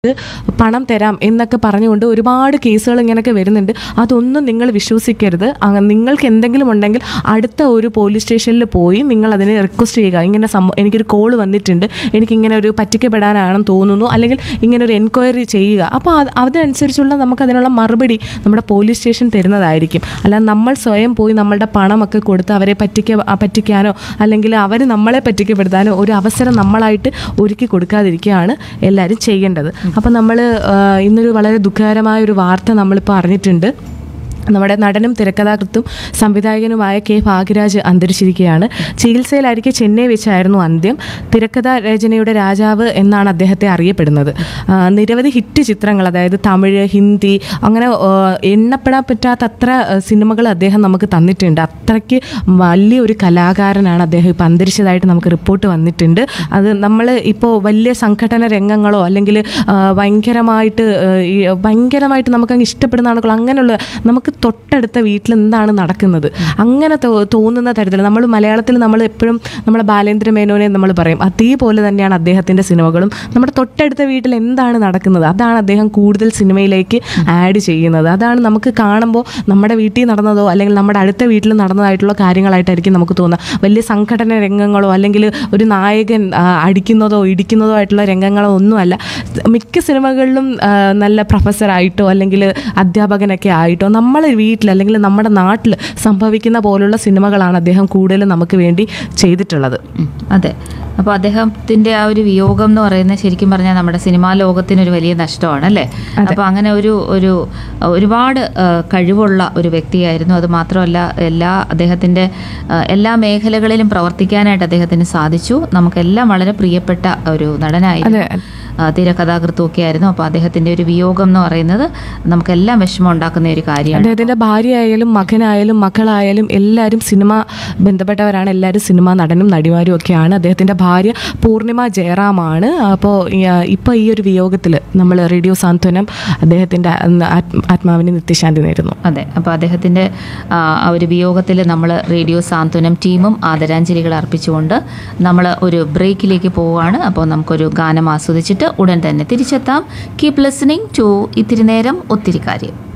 പണം തരാം എന്നൊക്കെ പറഞ്ഞുകൊണ്ട് ഒരുപാട് കേസുകൾ ഇങ്ങനെയൊക്കെ വരുന്നുണ്ട് അതൊന്നും നിങ്ങൾ വിശ്വസിക്കരുത് അങ്ങ- നിങ്ങൾക്ക് എന്തെങ്കിലും ഉണ്ടെങ്കിൽ അടുത്ത ഒരു പോലീസ് സ്റ്റേഷനിൽ പോയി നിങ്ങൾ അതിനെ റിക്വസ്റ്റ് ചെയ്യുക ഇങ്ങനെ സംഭവം എനിക്കൊരു കോൾ വന്നിട്ടുണ്ട് എനിക്കിങ്ങനെ ഒരു പറ്റിക്കപ്പെടാനാണെന്ന് തോന്നുന്നു അല്ലെങ്കിൽ ഇങ്ങനെ ഒരു എൻക്വയറി ചെയ്യുക അപ്പോൾ അത് അതനുസരിച്ചുള്ള നമുക്ക് അതിനുള്ള മറുപടി നമ്മുടെ പോലീസ് സ്റ്റേഷൻ തരുന്നതായിരിക്കും അല്ലാതെ നമ്മൾ സ്വയം പോയി നമ്മളുടെ പണമൊക്കെ കൊടുത്ത് അവരെ പറ്റിക്ക ആ, പറ്റിക്കാനോ അല്ലെങ്കിൽ അവർ നമ്മളെ പറ്റിക്കപ്പെടുത്താനോ ഒരു അവസരം നമ്മളായിട്ട് ഒരുക്കി കൊടുക്കാതിരിക്കുകയാണ് എല്ലാവരും ചെയ്യേണ്ടത് അപ്പം നമ്മൾ ഇന്നൊരു വളരെ ദുഃഖകരമായ ഒരു വാർത്ത നമ്മളിപ്പോൾ അറിഞ്ഞിട്ടുണ്ട് നമ്മുടെ നടനും തിരക്കഥാകൃത്തും സംവിധായകനുമായ കെ ഭാഗ്യരാജ് അന്തരിച്ചിരിക്കുകയാണ് ചികിത്സയിലായിരിക്കെ ചെന്നൈ വെച്ചായിരുന്നു അന്ത്യം തിരക്കഥാ രചനയുടെ രാജാവ് എന്നാണ് അദ്ദേഹത്തെ അറിയപ്പെടുന്നത് ആ, നിരവധി ഹിറ്റ് ചിത്രങ്ങൾ അതായത് തമിഴ് ഹിന്ദി അങ്ങനെ ആ, എണ്ണപ്പെടാൻ പറ്റാത്ത അത്ര സിനിമകൾ അദ്ദേഹം നമുക്ക് തന്നിട്ടുണ്ട് അത്രയ്ക്ക് വലിയൊരു കലാകാരനാണ് അദ്ദേഹം ഇപ്പം അന്തരിച്ചതായിട്ട് നമുക്ക് റിപ്പോർട്ട് വന്നിട്ടുണ്ട് അത് നമ്മൾ ഇപ്പോൾ വലിയ സംഘടന രംഗങ്ങളോ അല്ലെങ്കിൽ ആ, ഭയങ്കരമായിട്ട് ആ, ഈ ഭയങ്കരമായിട്ട് നമുക്കങ്ങ് ഇഷ്ടപ്പെടുന്ന ആളുകൾ അങ്ങനെയുള്ള നമുക്ക് തൊട്ടടുത്ത വീട്ടിൽ എന്താണ് നടക്കുന്നത് അങ്ങനെ തോ- തോന്നുന്ന തരത്തിൽ നമ്മൾ മലയാളത്തിൽ നമ്മൾ എപ്പോഴും നമ്മളെ ബാലേന്ദ്ര മേനോനെ നമ്മൾ പറയും അതേപോലെ തന്നെയാണ് അദ്ദേഹത്തിൻ്റെ സിനിമകളും നമ്മുടെ തൊട്ടടുത്ത വീട്ടിൽ എന്താണ് നടക്കുന്നത് അതാണ് അദ്ദേഹം കൂടുതൽ സിനിമയിലേക്ക് ആഡ് ചെയ്യുന്നത് അതാണ് നമുക്ക് കാണുമ്പോൾ നമ്മുടെ വീട്ടിൽ നടന്നതോ അല്ലെങ്കിൽ നമ്മുടെ അടുത്ത വീട്ടിൽ നടന്നതായിട്ടുള്ള കാര്യങ്ങളായിട്ടായിരിക്കും നമുക്ക് തോന്നുക വലിയ സംഘടന രംഗങ്ങളോ അല്ലെങ്കിൽ ഒരു നായകൻ ആ, അടിക്കുന്നതോ ഇടിക്കുന്നതോ ആയിട്ടുള്ള രംഗങ്ങളോ ഒന്നുമല്ല മിക്ക സിനിമകളിലും ആ, നല്ല പ്രൊഫസറായിട്ടോ അല്ലെങ്കിൽ അധ്യാപകനൊക്കെ ആയിട്ടോ നമ്മളെ വീട്ടിൽ അല്ലെങ്കിൽ നമ്മുടെ നാട്ടിൽ സംഭവിക്കുന്ന പോലുള്ള സിനിമകളാണ് അദ്ദേഹം കൂടുതലും നമുക്ക് വേണ്ടി ചെയ്തിട്ടുള്ളത് ഉം, അതെ അപ്പോൾ അദ്ദേഹത്തിന്റെ ആ ഒരു വിയോഗം എന്ന് പറയുന്നത് ശരിക്കും പറഞ്ഞാൽ നമ്മുടെ സിനിമാ ലോകത്തിന് ഒരു വലിയ നഷ്ടമാണ് അല്ലേ അപ്പോൾ അങ്ങനെ ഒരു ഒരു ഒരുപാട് ആ, കഴിവുള്ള ഒരു വ്യക്തിയായിരുന്നു അത് മാത്രമല്ല എല്ലാ അദ്ദേഹത്തിന്റെ ആ, എല്ലാ മേഖലകളിലും പ്രവർത്തിക്കാനായിട്ട് അദ്ദേഹത്തിന് സാധിച്ചു നമുക്കെല്ലാം വളരെ പ്രിയപ്പെട്ട ഒരു നടനായിരുന്നു ആ, തിരക്കഥാകൃത്തും ഒക്കെ ആയിരുന്നു അപ്പോൾ അദ്ദേഹത്തിന്റെ ഒരു വിയോഗം എന്ന് പറയുന്നത് നമുക്കെല്ലാം വിഷമം ഉണ്ടാക്കുന്ന ഒരു കാര്യമാണ് അദ്ദേഹത്തിൻ്റെ ഭാര്യയായാലും മകനായാലും മകളായാലും എല്ലാവരും സിനിമ ബന്ധപ്പെട്ടവരാണ് എല്ലാവരും സിനിമാ നടനും നടിമാരും ഒക്കെയാണ് അദ്ദേഹത്തിൻ്റെ ഭാര്യ പൂർണിമ ജയറാമാണ് അപ്പോൾ ഇപ്പോൾ ഈ ഒരു വിയോഗത്തിൽ നമ്മൾ റേഡിയോ സാന്ത്വനം അദ്ദേഹത്തിൻ്റെ ആത്മ- ആത്മാവിന് നിത്യശാന്തി നേരുന്നു അതെ അപ്പോൾ അദ്ദേഹത്തിൻ്റെ ആ, ആ ഒരു വിയോഗത്തിൽ നമ്മൾ റേഡിയോ സാന്ത്വനം ടീമും ആദരാഞ്ജലികൾ അർപ്പിച്ചുകൊണ്ട് നമ്മൾ ഒരു ബ്രേക്കിലേക്ക് പോവുകയാണ് അപ്പോൾ നമുക്കൊരു ഗാനം ആസ്വദിച്ചിട്ട് ഉടൻ തന്നെ തിരിച്ചെത്താം കീപ് ലിസണിങ് ടു ഇത്തിരി നേരം ഒത്തിരി കാര്യം